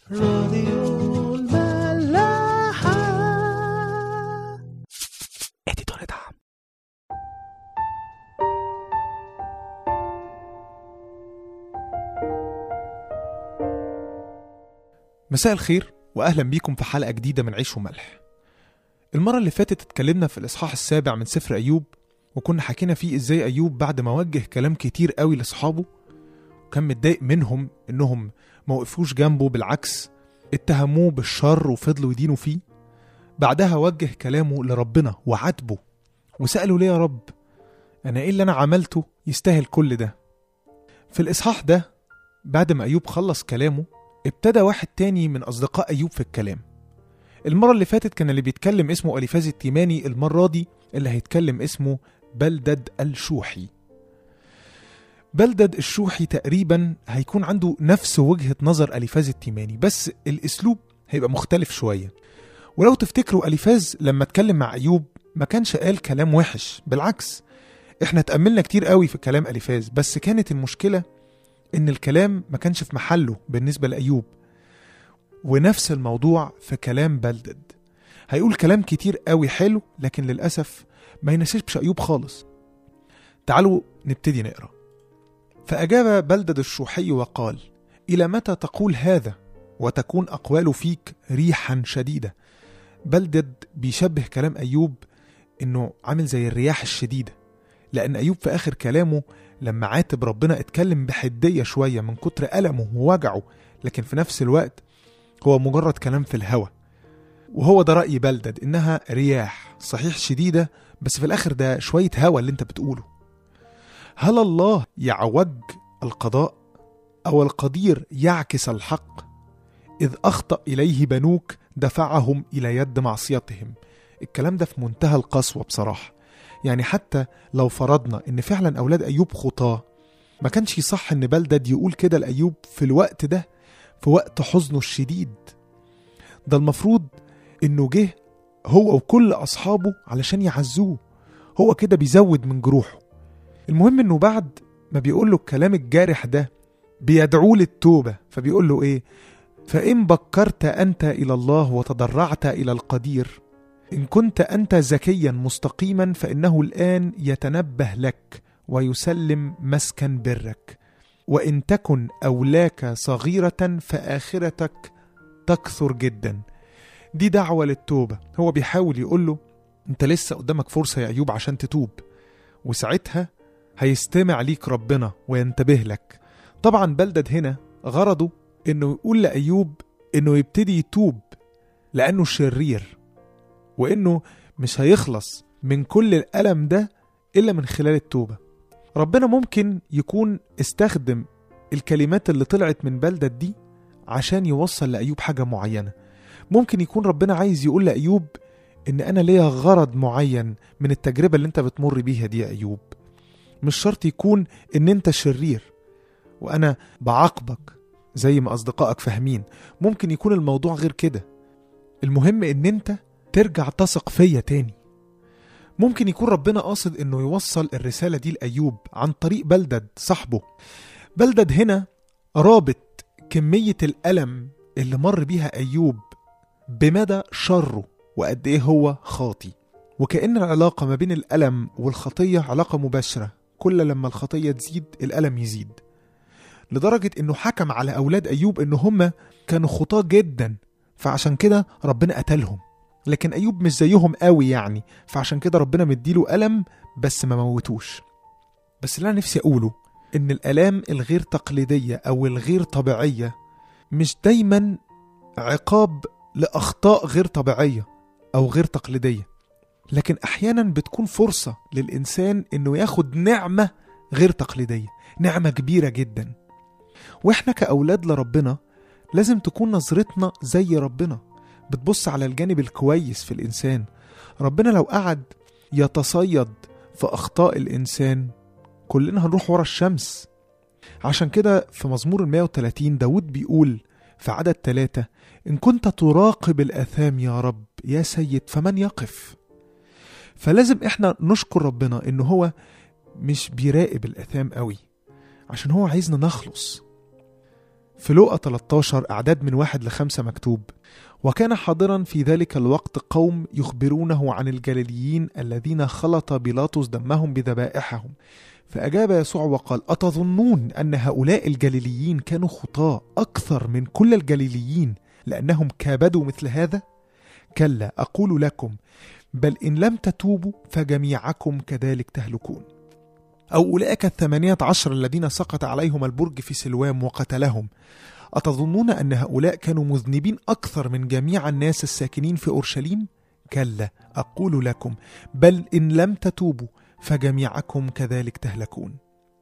راديو الملاحة اديتور دعم مساء الخير واهلا بيكم في حلقه جديده من عيش وملح المره اللي فاتت اتكلمنا في الاصحاح السابع من سفر ايوب وكنا حكينا فيه ازاي ايوب بعد ما وجه كلام كتير قوي لاصحابه وكان متضايق منهم انهم ما وقفوش جنبه بالعكس اتهموه بالشر وفضلوا يدينوا فيه بعدها وجه كلامه لربنا وعاتبه وسأله ليه يا رب أنا إيه اللي أنا عملته يستاهل كل ده في الإصحاح ده بعد ما أيوب خلص كلامه ابتدى واحد تاني من أصدقاء أيوب في الكلام المرة اللي فاتت كان اللي بيتكلم اسمه أليفاز التيماني المرة دي اللي هيتكلم اسمه بلدد الشوحي بلدد الشوحي تقريبا هيكون عنده نفس وجهة نظر أليفاز التيماني بس الأسلوب هيبقى مختلف شوية ولو تفتكروا أليفاز لما اتكلم مع أيوب ما كانش قال كلام وحش بالعكس احنا اتأملنا كتير قوي في كلام أليفاز بس كانت المشكلة ان الكلام ما كانش في محله بالنسبة لأيوب ونفس الموضوع في كلام بلدد هيقول كلام كتير قوي حلو لكن للأسف ما يناسبش أيوب خالص تعالوا نبتدي نقرأ فأجاب بلدد الشوحي وقال إلى متى تقول هذا وتكون أقواله فيك ريحا شديدة بلدد بيشبه كلام أيوب إنه عامل زي الرياح الشديدة لأن أيوب في آخر كلامه لما عاتب ربنا اتكلم بحدية شوية من كتر ألمه ووجعه لكن في نفس الوقت هو مجرد كلام في الهوى وهو ده رأي بلدد إنها رياح صحيح شديدة بس في الآخر ده شوية هوى اللي أنت بتقوله هل الله يعوج القضاء أو القدير يعكس الحق إذ أخطأ إليه بنوك دفعهم إلى يد معصيتهم الكلام ده في منتهى القسوة بصراحة يعني حتى لو فرضنا إن فعلا أولاد أيوب خطاة ما كانش يصح إن بلدد يقول كده لأيوب في الوقت ده في وقت حزنه الشديد ده المفروض إنه جه هو وكل أصحابه علشان يعزوه هو كده بيزود من جروحه المهم إنه بعد ما بيقول له الكلام الجارح ده بيدعوه للتوبة فبيقول له إيه فإن بكرت أنت إلى الله وتضرعت إلى القدير إن كنت أنت ذكيا مستقيما فإنه الآن يتنبه لك ويسلم مسكن برك وإن تكن أولاك صغيرة فآخرتك تكثر جدا دي دعوة للتوبة هو بيحاول يقول له أنت لسه قدامك فرصة يا أيوب عشان تتوب وساعتها هيستمع ليك ربنا وينتبه لك طبعا بلدد هنا غرضه انه يقول لأيوب انه يبتدي يتوب لأنه شرير وانه مش هيخلص من كل الألم ده إلا من خلال التوبة ربنا ممكن يكون استخدم الكلمات اللي طلعت من بلدد دي عشان يوصل لأيوب حاجة معينة ممكن يكون ربنا عايز يقول لأيوب إن أنا ليا غرض معين من التجربة اللي أنت بتمر بيها دي يا أيوب مش شرط يكون إن أنت شرير وأنا بعاقبك زي ما أصدقائك فاهمين ممكن يكون الموضوع غير كده المهم إن أنت ترجع تثق فيا تاني ممكن يكون ربنا قاصد إنه يوصل الرسالة دي لأيوب عن طريق بلدد صاحبه بلدد هنا رابط كمية الألم اللي مر بيها أيوب بمدى شره وقد إيه هو خاطي وكأن العلاقة ما بين الألم والخطية علاقة مباشرة كل لما الخطية تزيد الألم يزيد لدرجة انه حكم على اولاد ايوب ان هم كانوا خطاة جدا فعشان كده ربنا قتلهم لكن ايوب مش زيهم قوي يعني فعشان كده ربنا مديله ألم بس ما موتوش بس اللي انا نفسي اقوله ان الالام الغير تقليدية او الغير طبيعية مش دايما عقاب لاخطاء غير طبيعية او غير تقليدية لكن احيانا بتكون فرصة للانسان انه ياخد نعمة غير تقليدية نعمة كبيرة جدا واحنا كأولاد لربنا لازم تكون نظرتنا زي ربنا بتبص على الجانب الكويس في الإنسان ربنا لو قعد يتصيد في أخطاء الإنسان كلنا هنروح ورا الشمس عشان كده في مزمور ال 130 داود بيقول في عدد ثلاثة إن كنت تراقب الآثام يا رب يا سيد فمن يقف فلازم إحنا نشكر ربنا إن هو مش بيراقب الآثام قوي عشان هو عايزنا نخلص في لوقا 13 أعداد من واحد لخمسة مكتوب وكان حاضرا في ذلك الوقت قوم يخبرونه عن الجليليين الذين خلط بيلاطس دمهم بذبائحهم فأجاب يسوع وقال أتظنون أن هؤلاء الجليليين كانوا خطاة أكثر من كل الجليليين لأنهم كابدوا مثل هذا؟ كلا أقول لكم بل إن لم تتوبوا فجميعكم كذلك تهلكون أو أولئك الثمانية عشر الذين سقط عليهم البرج في سلوام وقتلهم أتظنون أن هؤلاء كانوا مذنبين أكثر من جميع الناس الساكنين في أورشليم؟ كلا أقول لكم بل إن لم تتوبوا فجميعكم كذلك تهلكون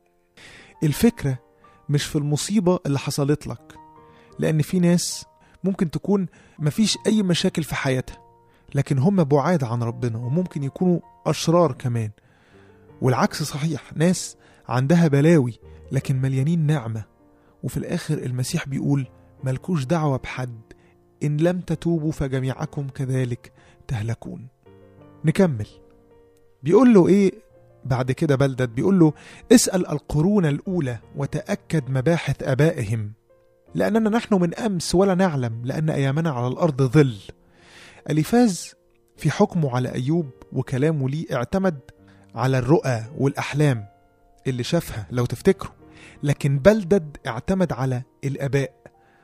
الفكرة مش في المصيبة اللي حصلت لك لأن في ناس ممكن تكون مفيش أي مشاكل في حياتها لكن هم بعاد عن ربنا وممكن يكونوا أشرار كمان والعكس صحيح ناس عندها بلاوي لكن مليانين نعمة وفي الآخر المسيح بيقول ملكوش دعوة بحد إن لم تتوبوا فجميعكم كذلك تهلكون نكمل بيقول له إيه بعد كده بلدت بيقول له اسأل القرون الأولى وتأكد مباحث آبائهم لأننا نحن من أمس ولا نعلم لأن أيامنا على الأرض ظل أليفاز في حكمه على أيوب وكلامه ليه اعتمد على الرؤى والأحلام اللي شافها لو تفتكروا لكن بلدد اعتمد على الآباء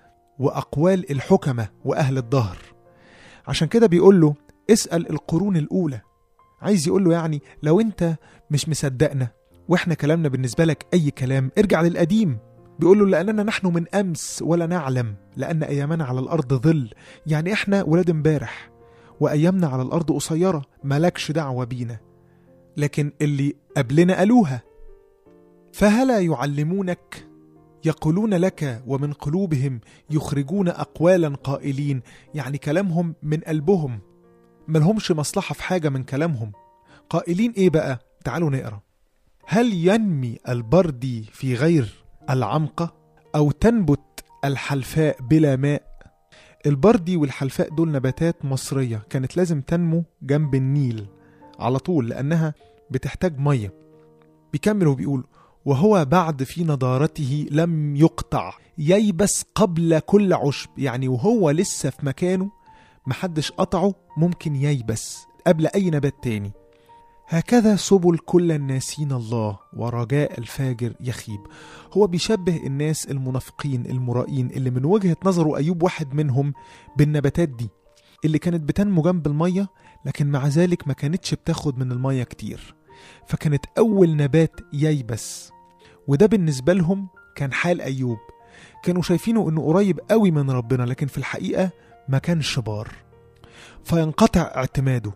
وأقوال الحكمة وأهل الظهر عشان كده بيقول له اسأل القرون الأولى عايز يقول له يعني لو أنت مش مصدقنا وإحنا كلامنا بالنسبة لك أي كلام ارجع للقديم بيقول له لأننا نحن من أمس ولا نعلم لأن أيامنا على الأرض ظل يعني إحنا ولاد امبارح وأيامنا على الأرض قصيرة ملكش دعوة بينا لكن اللي قبلنا قالوها فهلا يعلمونك يقولون لك ومن قلوبهم يخرجون أقوالا قائلين يعني كلامهم من قلبهم ملهمش مصلحة في حاجة من كلامهم قائلين إيه بقى؟ تعالوا نقرأ هل ينمي البردي في غير العمقة أو تنبت الحلفاء بلا ماء البردي والحلفاء دول نباتات مصرية كانت لازم تنمو جنب النيل على طول لأنها بتحتاج مية بيكمل وبيقول وهو بعد في نضارته لم يقطع ييبس قبل كل عشب يعني وهو لسه في مكانه محدش قطعه ممكن ييبس قبل أي نبات تاني هكذا سبل كل الناسين الله ورجاء الفاجر يخيب هو بيشبه الناس المنافقين المرائين اللي من وجهة نظره أيوب واحد منهم بالنباتات دي اللي كانت بتنمو جنب المية لكن مع ذلك ما كانتش بتاخد من المية كتير فكانت أول نبات ييبس وده بالنسبة لهم كان حال أيوب كانوا شايفينه إنه قريب قوي من ربنا لكن في الحقيقة ما كانش بار فينقطع اعتماده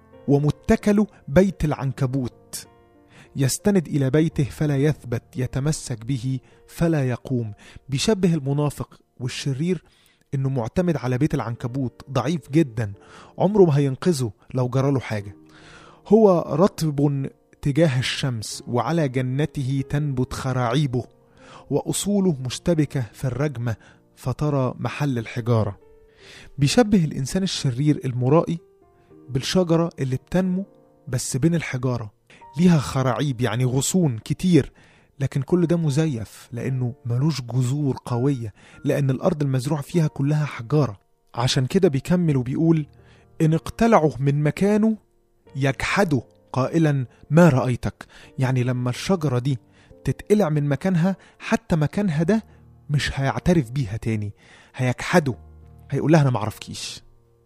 ومتكله بيت العنكبوت يستند إلى بيته فلا يثبت يتمسك به فلا يقوم بيشبه المنافق والشرير إنه معتمد على بيت العنكبوت ضعيف جدا عمره ما هينقذه لو جراله حاجة هو رطب تجاه الشمس وعلى جنته تنبت خراعيبه وأصوله مشتبكة في الرجمة فترى محل الحجارة بيشبه الإنسان الشرير المرائي بالشجرة اللي بتنمو بس بين الحجارة ليها خراعيب يعني غصون كتير لكن كل ده مزيف لأنه ملوش جذور قوية لأن الأرض المزروع فيها كلها حجارة عشان كده بيكمل وبيقول إن اقتلعوا من مكانه يجحدوا قائلا ما رأيتك يعني لما الشجرة دي تتقلع من مكانها حتى مكانها ده مش هيعترف بيها تاني هيجحده هيقول لها أنا معرفكيش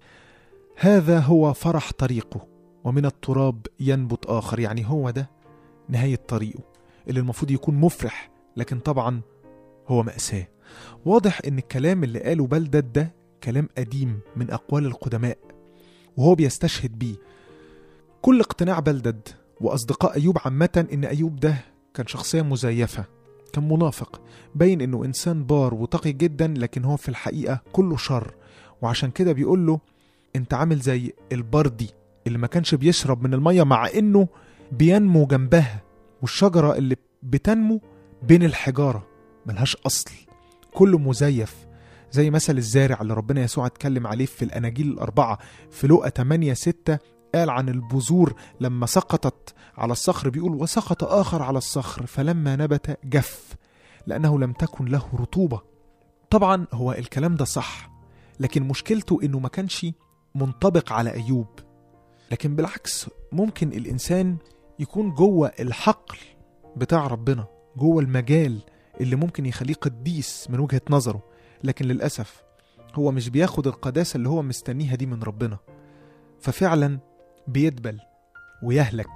هذا هو فرح طريقه ومن التراب ينبت آخر يعني هو ده نهاية طريقه اللي المفروض يكون مفرح لكن طبعا هو مأساة واضح ان الكلام اللي قاله بلدد ده كلام قديم من أقوال القدماء وهو بيستشهد بيه كل اقتناع بلدد وأصدقاء أيوب عامة إن أيوب ده كان شخصية مزيفة كان منافق باين إنه إنسان بار وتقي جدا لكن هو في الحقيقة كله شر وعشان كده بيقول له أنت عامل زي البردي اللي ما كانش بيشرب من المية مع إنه بينمو جنبها والشجرة اللي بتنمو بين الحجارة ملهاش أصل كله مزيف زي مثل الزارع اللي ربنا يسوع اتكلم عليه في الأناجيل الأربعة في لقا 8 6 قال عن البذور لما سقطت على الصخر بيقول وسقط آخر على الصخر فلما نبت جف لأنه لم تكن له رطوبة طبعا هو الكلام ده صح لكن مشكلته انه ما كانش منطبق على ايوب لكن بالعكس ممكن الانسان يكون جوه الحقل بتاع ربنا جوه المجال اللي ممكن يخليه قديس من وجهة نظره لكن للأسف هو مش بياخد القداسة اللي هو مستنيها دي من ربنا ففعلا بيدبل ويهلك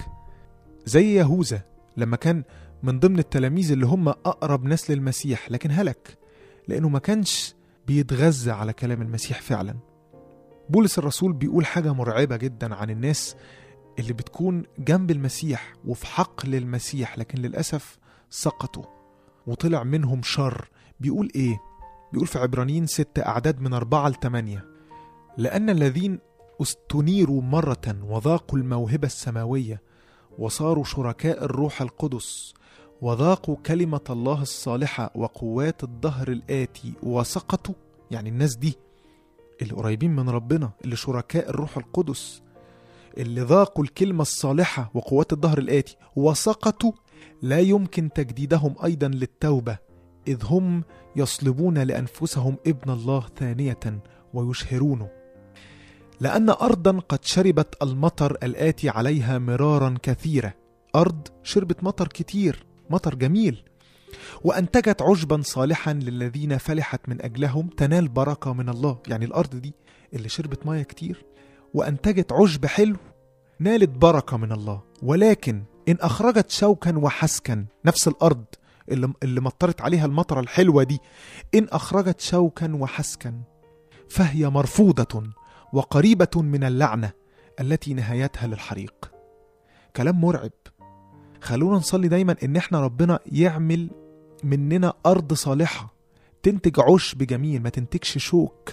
زي يهوذا لما كان من ضمن التلاميذ اللي هم أقرب ناس للمسيح لكن هلك لأنه ما كانش بيتغذى على كلام المسيح فعلا بولس الرسول بيقول حاجة مرعبة جدا عن الناس اللي بتكون جنب المسيح وفي حقل المسيح لكن للأسف سقطوا وطلع منهم شر بيقول إيه؟ بيقول في عبرانيين ستة أعداد من أربعة لثمانية لأن الذين استنيروا مرة وذاقوا الموهبة السماوية وصاروا شركاء الروح القدس وذاقوا كلمة الله الصالحة وقوات الدهر الآتي وسقطوا يعني الناس دي اللي قريبين من ربنا اللي شركاء الروح القدس اللي ذاقوا الكلمة الصالحة وقوات الدهر الآتي وسقطوا لا يمكن تجديدهم أيضا للتوبة إذ هم يصلبون لأنفسهم ابن الله ثانية ويشهرونه لأن أرضا قد شربت المطر الآتي عليها مرارا كثيرة أرض شربت مطر كتير مطر جميل وأنتجت عشبا صالحا للذين فلحت من أجلهم تنال بركة من الله يعني الأرض دي اللي شربت مية كتير وأنتجت عشب حلو نالت بركة من الله ولكن إن أخرجت شوكا وحسكا نفس الأرض اللي, اللي مطرت عليها المطرة الحلوة دي إن أخرجت شوكا وحسكا فهي مرفوضة وقريبة من اللعنة التي نهايتها للحريق كلام مرعب خلونا نصلي دايما ان احنا ربنا يعمل مننا ارض صالحة تنتج عشب جميل ما تنتجش شوك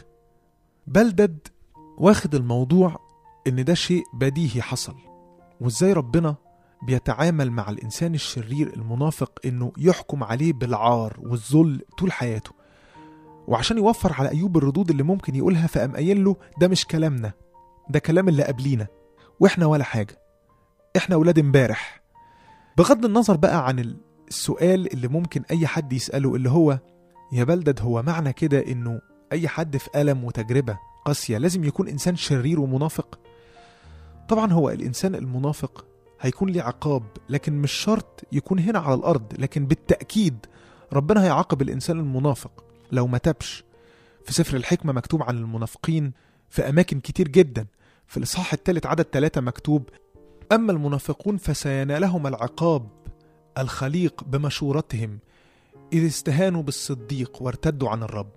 بلدد واخد الموضوع ان ده شيء بديهي حصل وازاي ربنا بيتعامل مع الانسان الشرير المنافق انه يحكم عليه بالعار والذل طول حياته وعشان يوفر على ايوب الردود اللي ممكن يقولها فقام قايل له ده مش كلامنا ده كلام اللي قبلينا واحنا ولا حاجه احنا ولاد امبارح بغض النظر بقى عن السؤال اللي ممكن اي حد يساله اللي هو يا بلدد هو معنى كده انه اي حد في الم وتجربه قاسيه لازم يكون انسان شرير ومنافق طبعا هو الانسان المنافق هيكون ليه عقاب لكن مش شرط يكون هنا على الارض لكن بالتاكيد ربنا هيعاقب الانسان المنافق لو ما تبش في سفر الحكمه مكتوب عن المنافقين في اماكن كتير جدا في الاصحاح الثالث عدد ثلاثة مكتوب اما المنافقون فسينالهم العقاب الخليق بمشورتهم اذ استهانوا بالصديق وارتدوا عن الرب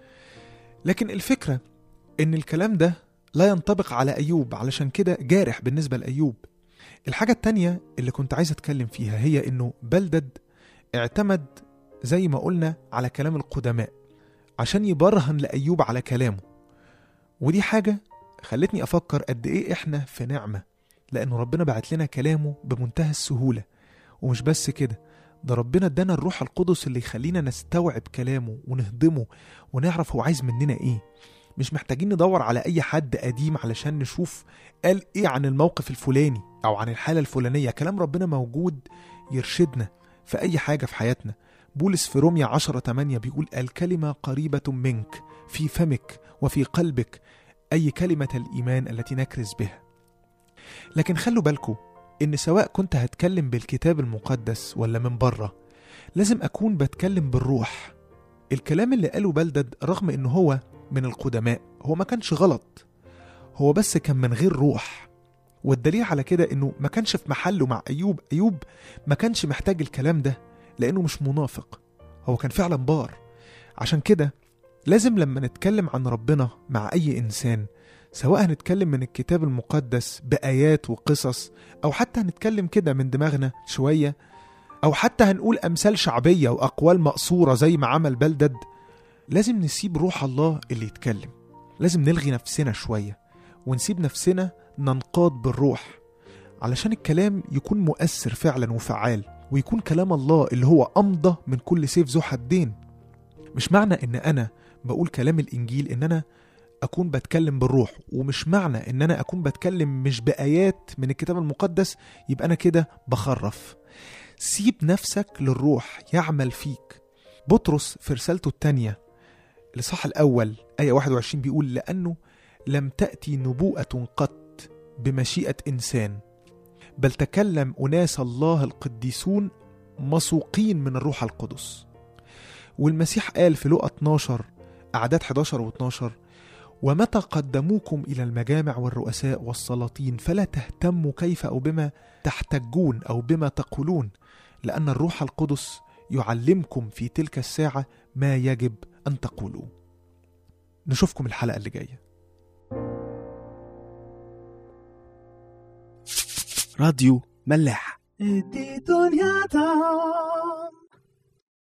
لكن الفكره ان الكلام ده لا ينطبق على ايوب علشان كده جارح بالنسبه لايوب الحاجه التانيه اللي كنت عايز اتكلم فيها هي انه بلدد اعتمد زي ما قلنا على كلام القدماء عشان يبرهن لايوب على كلامه ودي حاجه خلتني افكر قد ايه احنا في نعمه لانه ربنا بعت لنا كلامه بمنتهى السهوله ومش بس كده ده ربنا ادانا الروح القدس اللي يخلينا نستوعب كلامه ونهضمه ونعرف هو عايز مننا ايه مش محتاجين ندور على اي حد قديم علشان نشوف قال ايه عن الموقف الفلاني او عن الحاله الفلانيه كلام ربنا موجود يرشدنا في اي حاجه في حياتنا بولس في روميا 10 8 بيقول الكلمه قريبه منك في فمك وفي قلبك اي كلمه الايمان التي نكرز بها لكن خلوا بالكم ان سواء كنت هتكلم بالكتاب المقدس ولا من بره لازم اكون بتكلم بالروح الكلام اللي قاله بلدد رغم ان هو من القدماء هو ما كانش غلط هو بس كان من غير روح والدليل على كده انه ما كانش في محله مع ايوب ايوب ما كانش محتاج الكلام ده لانه مش منافق هو كان فعلا بار عشان كده لازم لما نتكلم عن ربنا مع اي انسان سواء هنتكلم من الكتاب المقدس بآيات وقصص أو حتى هنتكلم كده من دماغنا شوية أو حتى هنقول أمثال شعبية وأقوال مقصورة زي ما عمل بلدد لازم نسيب روح الله اللي يتكلم لازم نلغي نفسنا شوية ونسيب نفسنا ننقاد بالروح علشان الكلام يكون مؤثر فعلا وفعال ويكون كلام الله اللي هو أمضى من كل سيف ذو حدين مش معنى إن أنا بقول كلام الإنجيل إن أنا اكون بتكلم بالروح ومش معنى ان انا اكون بتكلم مش بايات من الكتاب المقدس يبقى انا كده بخرف سيب نفسك للروح يعمل فيك بطرس في رسالته التانية الإصحاح الأول آية 21 بيقول لأنه لم تأتي نبوءة قط بمشيئة إنسان بل تكلم أناس الله القديسون مسوقين من الروح القدس والمسيح قال في لقى 12 أعداد 11 و12 ومتى قدموكم إلى المجامع والرؤساء والسلاطين فلا تهتموا كيف أو بما تحتجون أو بما تقولون لأن الروح القدس يعلمكم في تلك الساعة ما يجب أن تقولوا نشوفكم الحلقة اللي جاية راديو ملاح دي دنيا تا